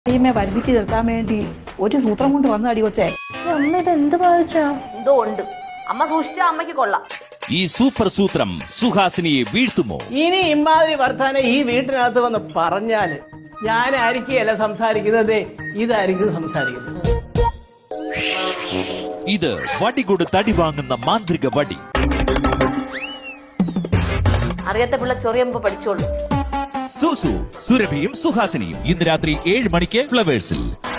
ടീമെ പരിധിക്ക് നിർത്താൻ വേണ്ടി ഒരു സൂത്രം കൊണ്ട് വന്നു അടി കൊച്ചേ അമ്മ ഇത് എന്ത് ഭാവിച്ചാ എന്തോ ഉണ്ട് അമ്മ സൂക്ഷിച്ച അമ്മയ്ക്ക് കൊള്ളാം ഈ സൂപ്പർ സൂത്രം സുഹാസിനിയെ വീഴ്ത്തുമോ ഇനി ഇമാതിരി വർത്താനം ഈ വീട്ടിനകത്ത് വന്ന് പറഞ്ഞാല് ഞാനായിരിക്കുകയല്ല സംസാരിക്കുന്നത് ഇതായിരിക്കും സംസാരിക്കുന്നത് ഇത് വടി കൊടുത്ത് അടി വാങ്ങുന്ന മാന്ത്രിക വടി അറിയാത്ത പിള്ള ചൊറിയുമ്പോ പഠിച്ചോളൂ സുസു സുരഭിയും സുഹാസിനിയും ഇന്ന് രാത്രി ഏഴ് മണിക്ക് ഫ്ലവേഴ്സിൽ